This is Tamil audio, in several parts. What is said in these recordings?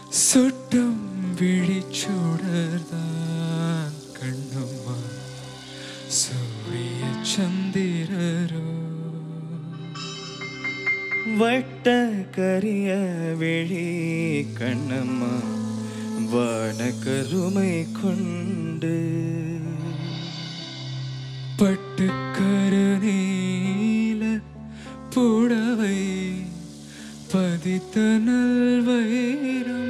சுட்டும் விழிச்சுடர்தான் கண்ணம்மா சூரிய சந்திரரோ வட்ட கரிய விழி கண்ணம்மா வான கருமை கொண்டு பட்டுக்கரு நீல புடவை பதித்த நல்வயிரம்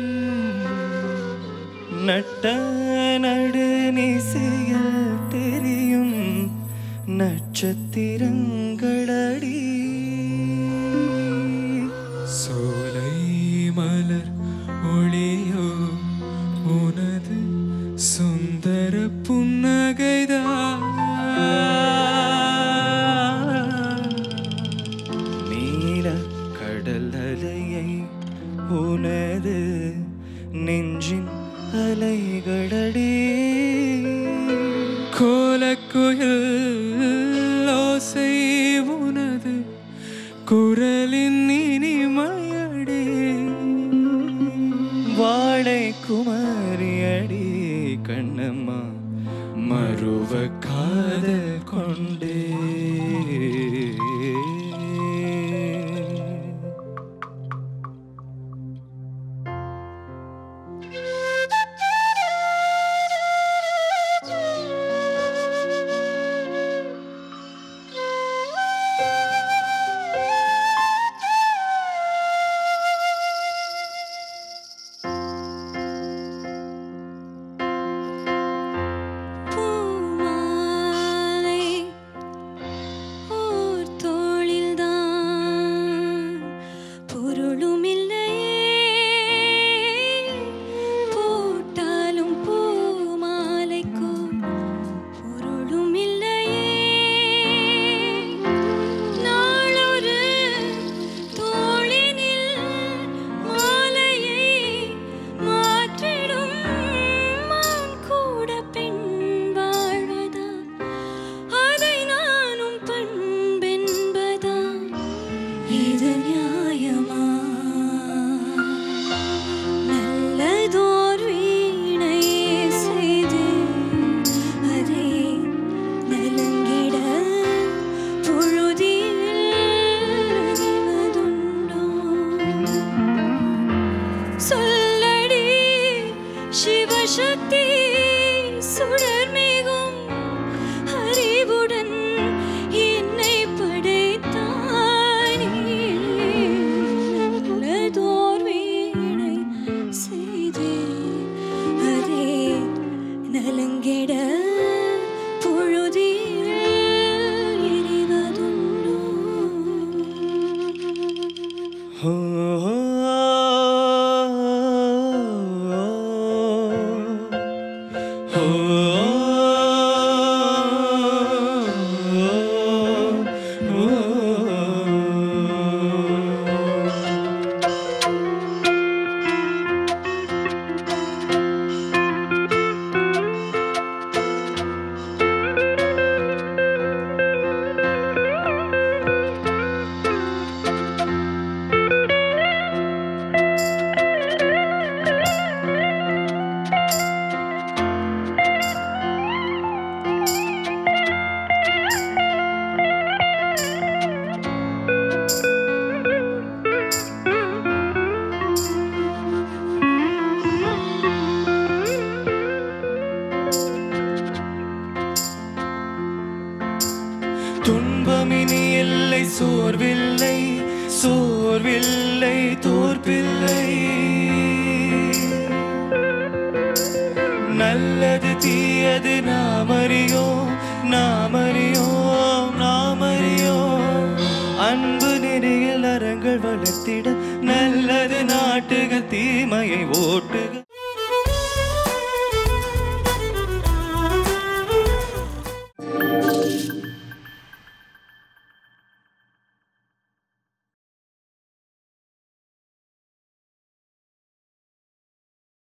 நட்ட நடு நிசையில் தெரியும் நட்சத்திரங்களடி சோலை மலர் ஒளியோ உனது சுந்தர புன்னகைதான் நீல கடல் அலையை உனது நெஞ்சின் அலைகளடி கோலக்குயில் ஓசை உனது குரலின் இனிமையடி வாழை குமாரியடி கண்ணம்மா மறுவ காதல் கொண்டே பூமாலை ஓர் தோளில்தான் பொருளுமில்லையே போட்டாலும் பூமாலைக்கோ பொருளுமில்லையே நாளொரு தோளினில் மாலையை மாற்றிடும் மான் கூட பெண் வாழ்வதா அதை நானும் பண்பென்பதா இது நியாயமா நல்லதோர் வீணை செய்து அதை நலங்கிட பொழுதில் அறிவதுண்டோ சொல்லடி சிவசக்தி சுடர்மிகும் அறிவுடன் என்னை படைத்தாய் நல்லதோர் வீணை செய்தே அதே நலங்கிட பொழுதில் எரிவதுண்டோ ஹோ ஹோ துன்பமினி இல்லை சோர்வில்லை சோர்வில்லை தோற்பில்லை நல்லது தீயது நாமறியோம் நாமறியோம் நாமறியோம் அன்பு நெறியில் அறங்கள் வளர்த்திட நல்லது நாட்டுக தீமையை ஓட்டுக